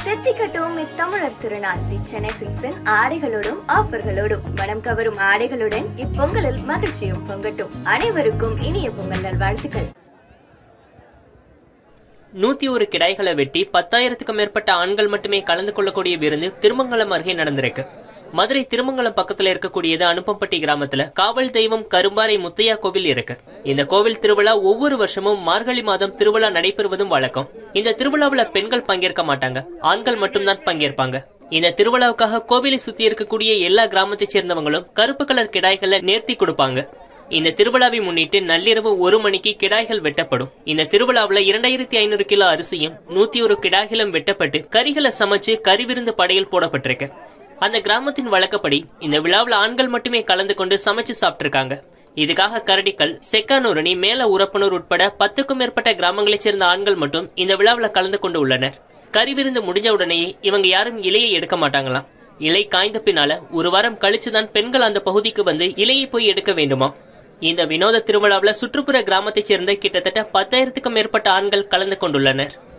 செத்திக்கட்டும் இத்தமிழர் திருநாள் தி சென்னை சில்க்ஸின் ஆடைகளோடும் ஆஃபர்களோடும் மனம் கவரும் ஆடைகளுடன் இப்பொங்கலில் மகிழ்ச்சியும் பொங்கட்டும் அனைவருக்கும் இனிய பொங்கல் நல்வாழ்த்துக்கள் நூத்தி ஒரு கிடாய்களை வெட்டி பத்தாயிரத்துக்கும் மேற்பட்ட ஆண்கள் மட்டுமே கலந்து கொள்ளக்கூடிய விருந்து திருமங்கலம் அருகே நடந்திருக்கு மதுரை திருமங்கலம் பக்கத்துல இருக்கக்கூடியது அனுப்பம்பட்டி கிராமத்துல காவல் தெய்வம் கரும்பாறை முத்தையா கோவில் இருக்கு இந்த கோவில் திருவிழா ஒவ்வொரு வருஷமும் மார்கழி மாதம் திருவிழா நடைபெறுவதும் வழக்கம் இந்த திருவிழாவுல பெண்கள் பங்கேற்க மாட்டாங்க ஆண்கள் மட்டும்தான் பங்கேற்பாங்க இந்த திருவிழாவுக்காக கோவிலை சுத்தி இருக்கக்கூடிய எல்லா கிராமத்தைச் சேர்ந்தவங்களும் கருப்பு கலர் கிடாய்களை நேர்த்தி கொடுப்பாங்க இந்த திருவிழாவை முன்னிட்டு நள்ளிரவு ஒரு மணிக்கு கிடாய்கள் வெட்டப்படும் இந்த திருவிழாவுல இரண்டாயிரத்தி ஐநூறு கிலோ அரிசியும் நூத்தி ஒரு கிடாய்களும் வெட்டப்பட்டு கறிகளை சமைச்சு கறி விருந்து படையல் போடப்பட்டிருக்கு அந்த கிராமத்தின் வழக்கப்படி இந்த விழாவுல ஆண்கள் மட்டுமே கலந்து கொண்டு சமைச்சு சாப்பிட்டிருக்காங்க இதுக்காக கரடிக்கல் செக்கானூரணி மேல உரப்பனூர் உட்பட பத்துக்கும் மேற்பட்ட கிராமங்களைச் சேர்ந்த ஆண்கள் மட்டும் இந்த விழாவுல கலந்து கொண்டு உள்ளனர் கறி விருந்து முடிஞ்ச உடனேயே இவங்க யாரும் இலையை எடுக்க மாட்டாங்களாம் இலை காய்ந்த பின்னால ஒரு வாரம் கழிச்சுதான் பெண்கள் அந்த பகுதிக்கு வந்து இலையை போய் எடுக்க வேண்டுமா இந்த வினோத திருவிழாவுல சுற்றுப்புற கிராமத்தைச் சேர்ந்த கிட்டத்தட்ட பத்தாயிரத்துக்கும் மேற்பட்ட ஆண்கள் கலந்து கொண்டுள்ளனர்